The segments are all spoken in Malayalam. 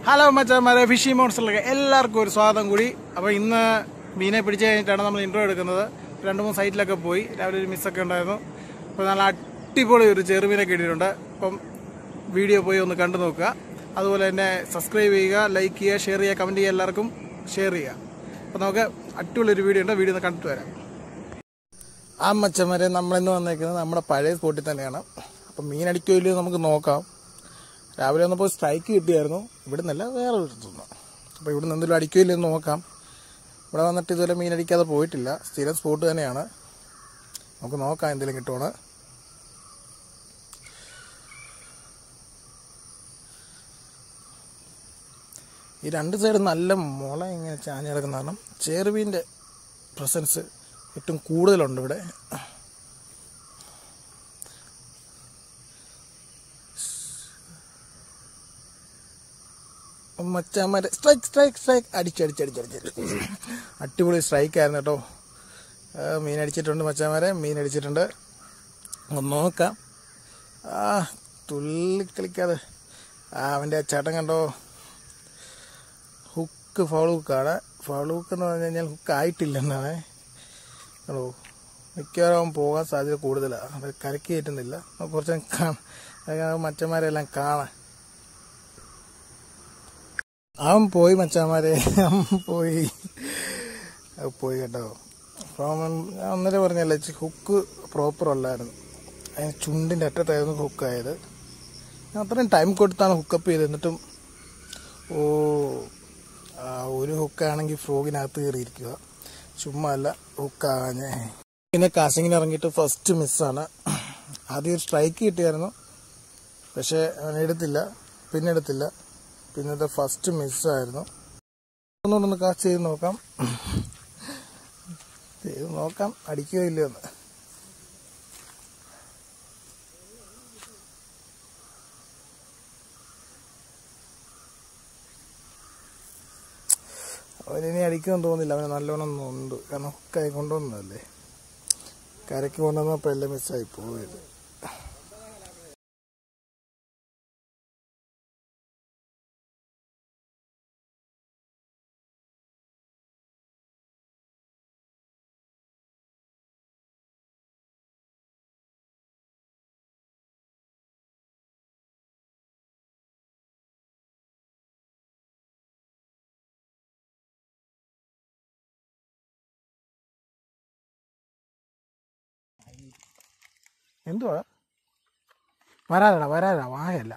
ഹലോ മച്ചാമാരെ ഫിഷി മോൺസ്റ്ററിലേക്ക് എല്ലാവർക്കും ഒരു സ്വാഗതം കൂടി അപ്പോൾ ഇന്ന് മീനെ പിടിച്ചു കഴിഞ്ഞിട്ടാണ് നമ്മൾ ഇൻട്രോ എടുക്കുന്നത് രണ്ട് മൂന്ന് സൈറ്റിലൊക്കെ പോയി രാവിലെ ഒരു മിസ്സൊക്കെ ഉണ്ടായിരുന്നു അപ്പോൾ നല്ല അടിപൊളി ഒരു ചെറുമീനെ കിട്ടിയിട്ടുണ്ട് അപ്പം വീഡിയോ പോയി ഒന്ന് കണ്ടു നോക്കുക അതുപോലെ തന്നെ സബ്സ്ക്രൈബ് ചെയ്യുക ലൈക്ക് ചെയ്യുക ഷെയർ ചെയ്യുക കമൻറ്റ് ചെയ്യുക എല്ലാവർക്കും ഷെയർ ചെയ്യുക അപ്പോൾ നമുക്ക് അടിപൊളി ഒരു വീഡിയോ ഉണ്ട് വീഡിയോ ഒന്ന് കണ്ടിട്ട് വരാം ആ മച്ചന്മാരെ നമ്മളിന്ന് വന്നേക്കുന്നത് നമ്മുടെ പഴയ സ്പോട്ടിൽ തന്നെയാണ് അപ്പം മീൻ അടിക്കുമോ ഇല്ലയോ നമുക്ക് നോക്കാം രാവിലെ വന്നപ്പോൾ സ്ട്രൈക്ക് കിട്ടിയായിരുന്നു ഇവിടെ നിന്നല്ല വേറെ ഒരിടത്തുനിന്ന് അപ്പോൾ ഇവിടെ നിന്ന് എന്തെങ്കിലും അടിക്കുമോ ഇല്ലയോ എന്ന് നോക്കാം ഇവിടെ വന്നിട്ട് ഇതുവരെ മീൻ അടിക്കാതെ പോയിട്ടില്ല സ്ഥിരം സ്പോട്ട് തന്നെയാണ് നമുക്ക് നോക്കാം എന്തെങ്കിലും കിട്ടുവാണ് ഈ രണ്ട് സൈഡ് നല്ല മുള ഇങ്ങനെ ചാഞ്ഞ് കിടക്കുന്ന കാരണം ചേറുമീൻ്റെ പ്രസൻസ് ഏറ്റവും കൂടുതലുണ്ട് ഇവിടെ മച്ചാമാരെ സ്ട്രൈക്ക് സ്ട്രൈക്ക് സ്ട്രൈക്ക് അടിച്ച് അടിച്ച് അടിച്ച് അടിച്ച് അടിപൊളി സ്ട്രൈക്ക് ആയിരുന്നു കേട്ടോ ആ, മീൻ അടിച്ചിട്ടുണ്ട് മച്ചാമാരെ മീൻ അടിച്ചിട്ടുണ്ട് ഒന്ന് നോക്കാം ആ തുള്ളി കളിക്കാതെ ആ അവൻ്റെ ആ ചേട്ടൻ കണ്ടോ ഹുക്ക് ഫൗൾ ഹുക്കാണ് ഫൗൾ ഹുക്ക് എന്ന് പറഞ്ഞു കഴിഞ്ഞാൽ ഹുക്ക് ആയിട്ടില്ല എന്നാണ് ഹലോ മിക്കവാറും അവൻ പോകാൻ സാധ്യത കൂടുതലാണ് അത് കരക്ക് കയറ്റുന്നില്ല നമുക്ക് കുറച്ച് കാണാം മച്ചന്മാരെല്ലാം കാണാം അവൻ പോയി മച്ചാമാരെ അവൻ പോയി അത് പോയി കേട്ടോ അപ്പോൾ അവൻ ഞാൻ ഒന്നര പറഞ്ഞല്ലേ ഹുക്ക് പ്രോപ്പർ അല്ലായിരുന്നു അതിന് ചുണ്ടിൻ്റെ അറ്റത്തായിരുന്നു ഹുക്കായത് ഞാൻ അത്രയും ടൈം കൊടുത്താണ് ഹുക്കപ്പ് ചെയ്ത് എന്നിട്ടും ഓ ആ ഒരു ഹുക്കാണെങ്കിൽ ഫ്രോഗിനകത്ത് കയറിയിരിക്കുക ചുമ്മാ അല്ല ഹുക്കാകാഞ്ഞേ പിന്നെ കാസിങ്ങിന് ഇറങ്ങിയിട്ട് ഫസ്റ്റ് മിസ്സാണ് ആദ്യം ഒരു സ്ട്രൈക്ക് കിട്ടിയായിരുന്നു പക്ഷേ അവൻ എടുത്തില്ല പിന്നെ എടുത്തില്ല പിന്നത്തെ ഫസ്റ്റ് മിസ്സായിരുന്നു ഒന്നുകൊണ്ടൊന്ന് കാസ്റ്റ് ചെയ്ത് നോക്കാം ചെയ്ത് നോക്കാം അടിക്കുകയോ ഇല്ലയോ എന്ന് അവനിനി അടിക്കുമെന്ന് തോന്നുന്നില്ല അവന് നല്ലോണം ഉണ്ട് കാരണം ഹുക്കായി കൊണ്ടുവന്നതല്ലേ കരയ്ക്ക് കൊണ്ടുവന്നപ്പോൾ എല്ലാം മിസ്സായി പോയത് എന്തുവാ വരാതടാ വരാതാ വായല്ല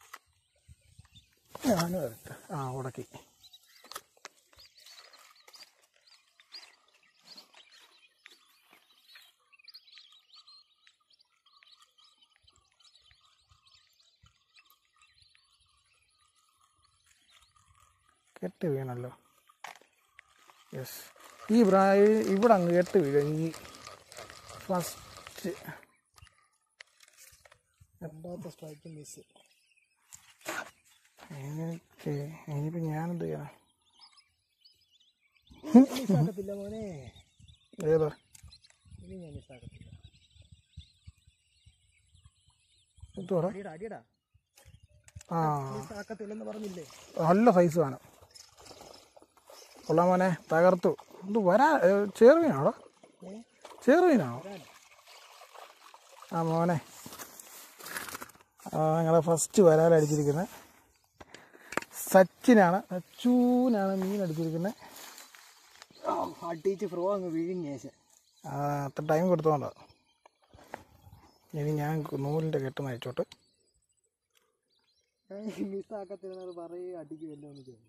ഞാനും വരട്ടെ ആ ഉടക്കി കെട്ട് വീണല്ലോ യെസ് ഈ പ്രായ ഇവിടെ അങ്ങ് കെട്ട് വീഴും ഈ ഫസ്റ്റ് രണ്ടാമത്തെ സ്ട്രൈക്ക് മിസ് എനിക്ക് ഇനിയിപ്പോൾ ഞാനെന്ത് ചെയ്യണം മിസ്സാക്കത്തില്ല മോനെ ഏതാ ഇനി ഞാൻ മിസ്സാക്കത്തില്ല എന്തുവാടാ അടിയടാ അടിയടാ ആ മിസ്സാക്കത്തില്ലെന്ന് പറഞ്ഞില്ലേ നല്ല സൈസ് വേണം കൊള്ളാം മോനെ തകർത്തു ഇത് വരാ ചേറുമീനാണോ ചേറുമീനാണോ ആ മോനെ ആ ഞങ്ങളെ ഫസ്റ്റ് വരാലടിച്ചിരിക്കുന്നത് സച്ചിനാണ് സച്ചൂനാണ് മീൻ അടിച്ചിരിക്കുന്നത് അടിച്ച് ഫ്രോ അങ്ങ് വിഴിഞ്ഞേശ ആ അത്ര ടൈം കൊടുത്തോണ്ടാ ഇനി ഞാൻ നൂലിൻ്റെ കെട്ട് നയിച്ചോട്ട് മിസ്സാക്കത്തില്ലെന്ന് പറയേ അടിക്കുമല്ലോ എന്ന് തോന്നുന്നു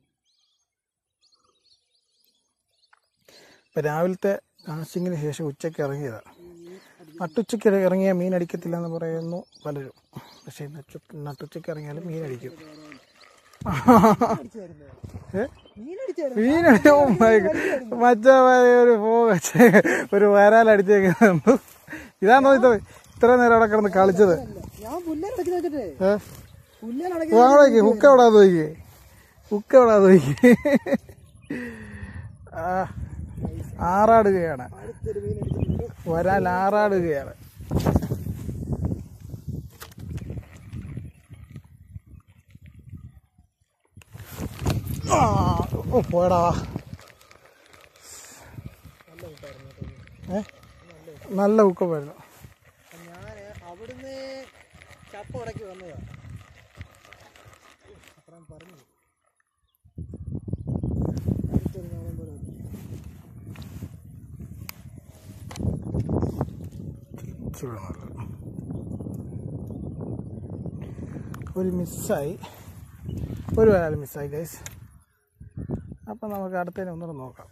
ഇപ്പം രാവിലത്തെ കാശിങ്ങിന് ശേഷം ഉച്ചയ്ക്ക് ഇറങ്ങിയതാണ് നട്ടുച്ചയ്ക്ക് ഇറങ്ങിയ മീൻ അടിക്കത്തില്ല എന്ന് പറയുന്നു പലരും പക്ഷേ നട്ടു നട്ടുച്ചയ്ക്ക് ഇറങ്ങിയാലും മീൻ അടിക്കും ഏ? മീൻ അടിച്ചോ മറ്റേ ഒരു പോ ഒരു വരാലടിച്ചേക്കുന്നു ഇതാണോ ഇത് ഇത്ര നേരം അവിടെ കിടന്ന് കളിച്ചത് ഞാൻ പുല്ലേൽ വെച്ച് നോക്കിട്ടേ ഏ പുല്ലേൽ വാടകയ്ക്ക് ഹുക്ക് എവിടാ നോക്കി ഹുക്ക് എവിടാ നോക്കി ആ ആറാടുകയാണ് അടുത്തൊരു മീൻ അടിച്ചിട്ടുണ്ട് വരാൽ ആറാടുകയാണ് ആ ഓ പോയടാ ഏ നല്ല ഊക്കമായിരുന്നു ഞാൻ അവിടുന്ന് ചപ്പ ഉടക്കി വന്നതാ അത്രയും പറഞ്ഞു അടുത്തൊരു നാളെ പോലെ വന്നു. ഇച്ചിരി നല്ല ഒരു മിസ്സായി ഒരു വരാൽ മിസ്സായി ഗൈസ് അപ്പം നമുക്ക് അടുത്തതിനെ ഒന്നുകൂടെ നോക്കാം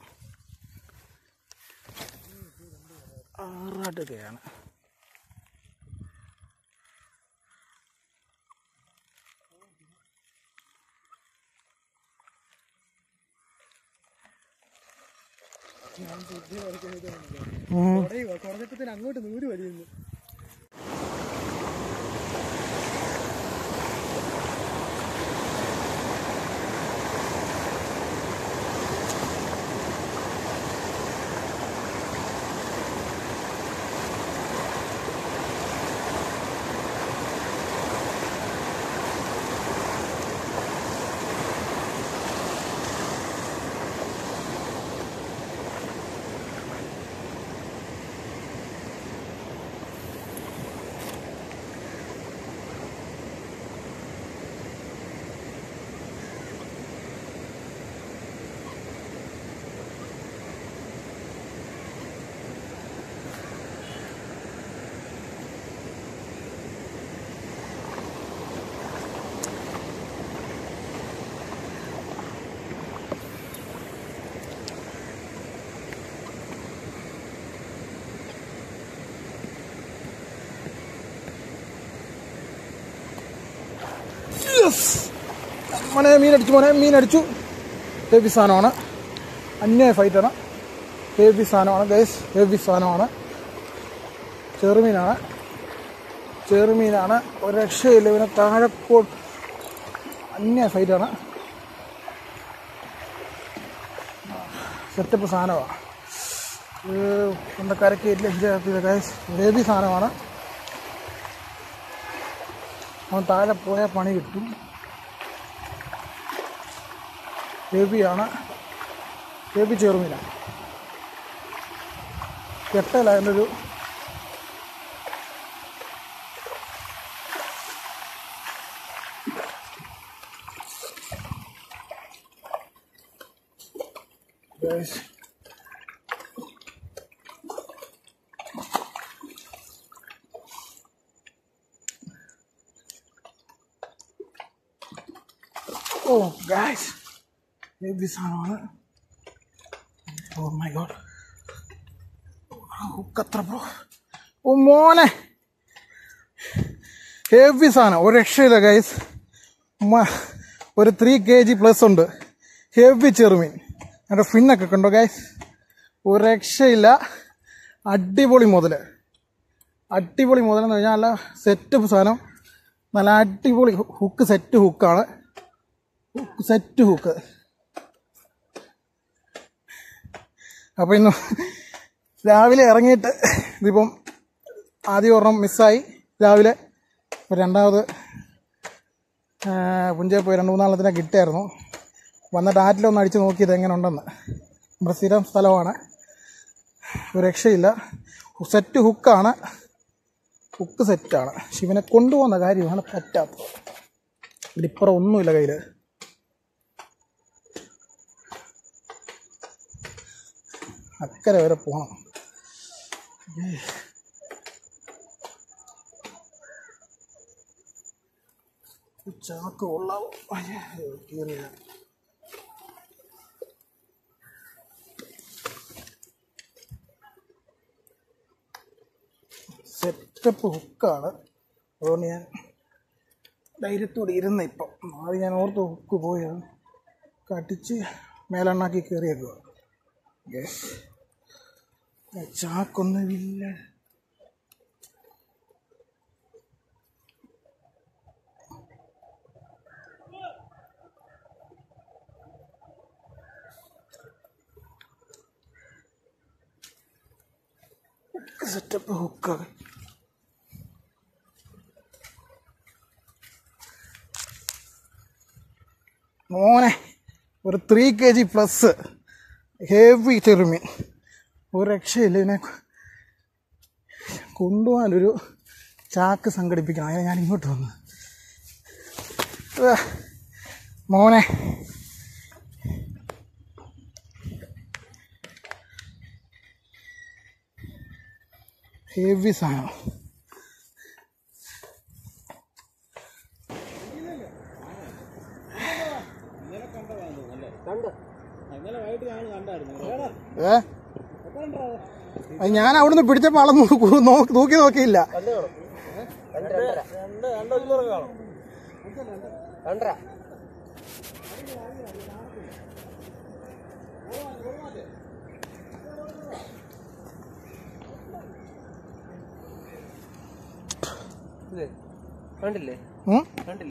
ആറാട്ടുകയാണ് ഉം. കുറയുവാ കുറഞ്ഞപ്പത്തിന് അങ്ങോട്ട് നൂറ് വലിയുന്നു മോനെ മീനടിച്ചു മോനെ മീനടിച്ചു ഹെവി സാധനമാണ് അന്യായ ഫൈറ്റാണ് ഹെവി സാധനമാണ് ഗൈസ് ഹെവി സാധനമാണ് ചെറുമീനാണ് ചെറുമീനാണ് ഒരു രക്ഷയില്ല ഇവനെ താഴെക്കോ അന്യായ ഫൈറ്റാണ് സെറ്റപ്പ് സാധനമാണ് എൻ്റെ കരക്ക് ഇല്ല ശരിയാക്കില്ല ഗൈസ് ഹെവി സാധനമാണ് അവൻ താഴെ പോയാൽ പണി കിട്ടും ഹെവിയാണ് ഹെവി ചെറുമീനാണ് കെട്ടല അതിൻ്റെ ഒരു Guys. ഓ ഗായ്സ് ഹെവി സാധനമാണ് ഓ മൈ ഗോഡ് ഹുക്കത്ര ബ്രോ ഓ മോനെ ഹെവി സാധനം ഒരു രക്ഷയില്ല ഗൈസ് ഒരു ത്രീ കെ ജി പ്ലസ് ഉണ്ട് ഹെവി ചെറുമീൻ എൻ്റെ ഫിന്നൊക്കെ കണ്ടോ ഗൈസ് ഒരു രക്ഷയില്ല അടിപൊളി മുതൽ അടിപൊളി മുതൽ എന്ന് പറഞ്ഞാൽ നല്ല സെറ്റപ്പ് സാധനം നല്ല അടിപൊളി ഹുക്ക് സെറ്റ് ഹുക്കാണ് സെറ്റ് ഹുക്ക് അപ്പോൾ ഇന്ന് രാവിലെ ഇറങ്ങിയിട്ട് ഇതിപ്പം ആദ്യം ഒരെണ്ണം മിസ്സായി രാവിലെ ഇപ്പം രണ്ടാമത് പുഞ്ചയിൽ പോയി രണ്ട് മൂന്നാലെണ്ണത്തിനെ കിട്ടിയായിരുന്നു വന്നിട്ട് ആറ്റിലൊന്ന് അടിച്ച് നോക്കിയത് എങ്ങനെ ഉണ്ടെന്ന് നമ്മുടെ സ്ഥിരം സ്ഥലമാണ് ഒരു രക്ഷയില്ല സെറ്റ് ഹുക്കാണ് ഹുക്ക് സെറ്റാണ് പക്ഷെ ഇവനെ കൊണ്ടുപോകുന്ന കാര്യമാണ് പറ്റാത്തത് ഇതിപ്പുറം ഒന്നുമില്ല കയ്യിൽ അക്കരെ വരെ പോകണം ചാക്ക് കൊള്ളാവും കീറിയ സെറ്റപ്പ് ഹുക്കാണ് അതുകൊണ്ട് ഞാൻ ധൈര്യത്തോടെ ഇരുന്ന ഇപ്പം ആദ്യം ഞാൻ ഓർത്ത് ഹുക്ക് പോയി അത് കട്ടിച്ച് മേലെണ്ണാക്കി കയറിയേക്കുക യെസ് ചാക്കൊന്നുമില്ല സെറ്റപ്പ് ഹുക്കാണ് മോനെ ഒരു three K G plus heavy ചെറുമീൻ ഒരു രക്ഷയില്ല ഇതിനെ കൊണ്ടുപോകാനൊരു ചാക്ക് സംഘടിപ്പിക്കണം അതിനെ ഞാൻ ഇങ്ങോട്ട് വന്നു ഉവ്വ്. മോനെ ഹെവി സാധനം ഏ അത് ഞാൻ അവിടുന്ന് പിടിച്ചപ്പോൾ ആളെ നോ- നോ- തൂക്കി നോക്കിയില്ല രണ്ടര കണ്ടില്ലേ ഉം? കണ്ടില്ലേ